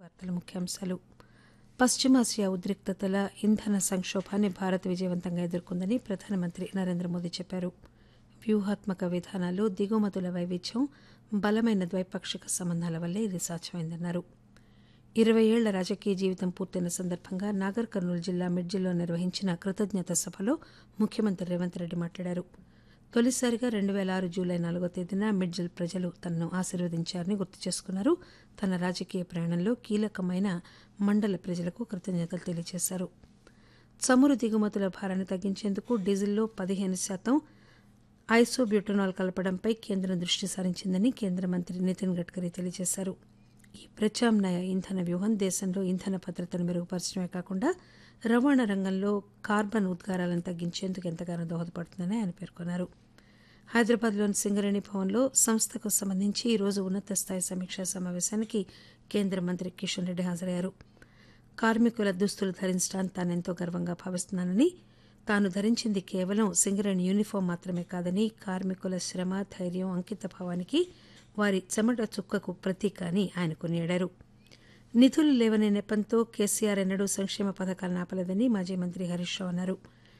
వార్తల ముఖ్యాంశాలు పశ్చిమాసియా ఉద్రిక్తతల ఇంధన సంక్షోభాన్ని భారత్ విజయవంతంగా ఎదుర్కొందని ప్రధానమంత్రి నరేంద్ర మోదీ చెప్పారు వ్యూహాత్మక విధానాలు దిగుమతుల వైవిధ్యం బలమైన ద్వైపాక్షిక సంబంధాల వల్లే ఇది సాధ్యమైందన్నారు ఇరవై ఏళ్ల రాజకీయ జీవితం పూర్తయిన సందర్భంగా నాగర్ కర్నూలు జిల్లా మిడ్జిల్లో నిర్వహించిన కృతజ్ఞత సభలో ముఖ్యమంత్రి రేవంత్ రెడ్డి మాట్లాడారు తొలిసారిగా రెండు పేల ఆరు జూలై నాలుగో తేదీన మిడ్జిల్ ప్రజలు తనను ఆశీర్వదించారని గుర్తు చేసుకున్నారు తన రాజకీయ ప్రయాణంలో కీలకమైన మండల ప్రజలకు కృతజ్ఞతలు తెలియజేశారు చమురు దిగుమతుల భారాన్ని తగ్గించేందుకు డీజిల్లో పదిహేను శాతం ఐసోబ్యూటనాల్ కలపడంపై కేంద్రం దృష్టి సారించిందని కేంద్ర మంత్రి నితిన్ గడ్కరీ తెలియజేశారు ఈ ప్రత్యామ్నాయ ఇంధన వ్యూహం దేశంలో ఇంధన భద్రతను మెరుగుపరచడమే కాకుండా రవాణా రంగంలో కార్బన్ ఉద్గారాలను తగ్గించేందుకు ఎంతగానో దోహదపడుతుందని ఆయన పేర్కొన్నారు హైదరాబాద్లోని సింగరేణి భవన్లో సంస్థకు సంబంధించి ఈరోజు ఉన్నత స్థాయి సమీక్షా సమావేశానికి కేంద్ర మంత్రి కిషన్ రెడ్డి హాజరయ్యారు కార్మికుల దుస్తులు ధరించడానికి తానెంతో గర్వంగా భావిస్తున్నానని తాను ధరించింది కేవలం సింగరేణి యూనిఫామ్ మాత్రమే కాదని కార్మికుల శ్రమ ధైర్యం అంకిత భావానికి వారి చెమట చుక్కకు ప్రతీక అని ఆయన కొనియాడారు నిధులు లేవనే నెపంతో కేసీఆర్ ఎన్నడూ సంక్షేమ పథకాలను ఆపలేదని మాజీ మంత్రి హరీష్ రావు అన్నారు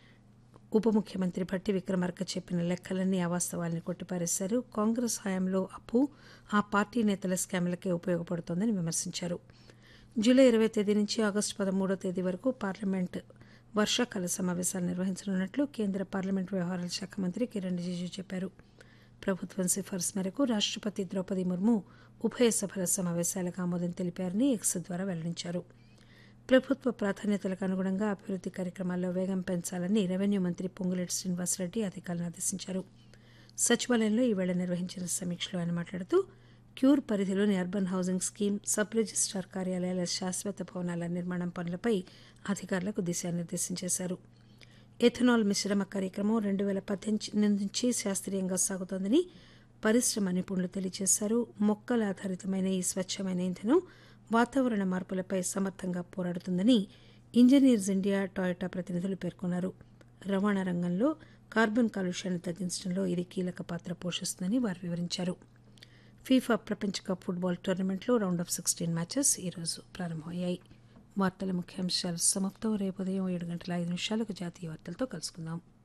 ఉప ముఖ్యమంత్రి భట్టి విక్రమార్క చెప్పిన లెక్కలన్నీ అవాస్తవాల్ని కొట్టిపారేశారు కాంగ్రెస్ హయాంలో అప్పు ఆ పార్టీ నేతల స్కామ్లకే ఉపయోగపడుతోందని విమర్శించారు జూలై ఇరవై తేదీ నుంచి ఆగస్టు పదమూడో తేదీ వరకు పార్లమెంట్ వర్షాకాల సమావేశాలు నిర్వహించనున్నట్లు కేంద్ర పార్లమెంట్ వ్యవహారాల శాఖ మంత్రి కిరణ్ రిజిజు చెప్పారు ప్రభుత్వం సిఫార్సు మేరకు రాష్టపతి ద్రౌపది ముర్ము ఉభయ సభల సమావేశాలకు ఆమోదం తెలిపారని ఎక్స్ ద్వారా వెల్లడించారు ప్రభుత్వ ప్రాధాన్యతలకు అనుగుణంగా అభివృద్ది కార్యక్రమాల్లో వేగం పెంచాలని రెవెన్యూ మంత్రి పొంగులేటి శ్రీనివాసరెడ్డి అధికారులను ఆదేశించారు సచివాలయంలో ఈవేళ నిర్వహించిన సమీక్షలో ఆయన మాట్లాడుతూ క్యూర్ పరిధిలోని urban housing scheme sub registrar కార్యాలయాల శాశ్వత భవనాల నిర్మాణం పనులపై అధికారులకు దిశానిర్దేశం చేశారు ఎథనాల్ మిశ్రమ కార్యక్రమం రెండు పేల పద్దెనిమిది నుంచి శాస్త్రీయంగా సాగుతోందని పరిశ్రమ నిపుణులు తెలియజేశారు మొక్కల ఆధారితమైన ఈ స్వచ్ఛమైన ఇంధనం వాతావరణ మార్పులపై సమర్థంగా పోరాడుతుందని ఇంజనీర్స్ ఇండియా టొయోటా ప్రతినిధులు పేర్కొన్నారు రవాణా రంగంలో కార్బన్ కాలుష్యాన్ని తగ్గించడంలో ఇది కీలక పాత్ర పోషిస్తుందని వారు వివరించారు ఫీఫా ప్రపంచ కప్ ఫుట్బాల్ టోర్నమెంట్లో రౌండ్ ఆఫ్ సిక్స్టీన్ మ్యాచెస్ ఈరోజు ప్రారంభమయ్యాయి వార్తల ముఖ్యాంశాలు సమాప్తం రేపు ఉదయం ఏడు గంటల ఐదు నిమిషాలకు జాతీయ వార్తలతో కలుసుకుందాం